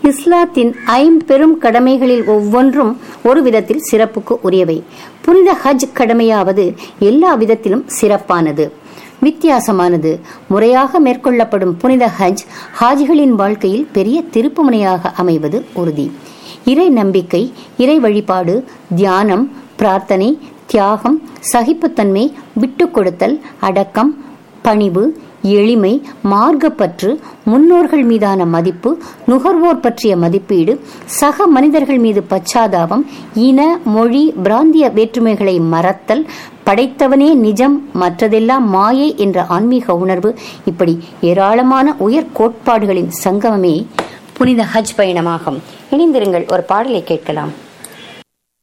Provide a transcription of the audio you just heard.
இஸ்லாத்தின் ஐம்பெரும் கடமைகளில் ஒவ்வொன்றும் ஒரு விதத்தில் சிறப்புக்கு உரியவை புனித ஹஜ் கடமையாவது எல்லா விதத்திலும் சிறப்பானது வித்தியாசமானது முறையாக மேற்கொள்ளப்படும் புனித ஹஜ் ஹாஜிகளின் வாழ்க்கையில் பெரிய திருப்புமுனையாக அமைவது உறுதி இறை நம்பிக்கை இறை வழிபாடு தியானம் பிரார்த்தனை தியாகம் சகிப்புத்தன்மை விட்டுக் கொடுத்தல் அடக்கம் பணிவு எளிமை மார்க்கப்பற்று முன்னோர்கள் மீதான மதிப்பு நுகர்வோர் பற்றிய மதிப்பீடு சக மனிதர்கள் மீது பச்சாதாபம் இன மொழி பிராந்திய வேற்றுமைகளை மறத்தல் படைத்தவனே நிஜம் மற்றதெல்லாம் மாயை என்ற ஆன்மீக உணர்வு இப்படி ஏராளமான உயர் கோட்பாடுகளின் சங்கமமே புனித ஹஜ் பயணமாகும் இணைந்திருங்கள் ஒரு பாடலை கேட்கலாம்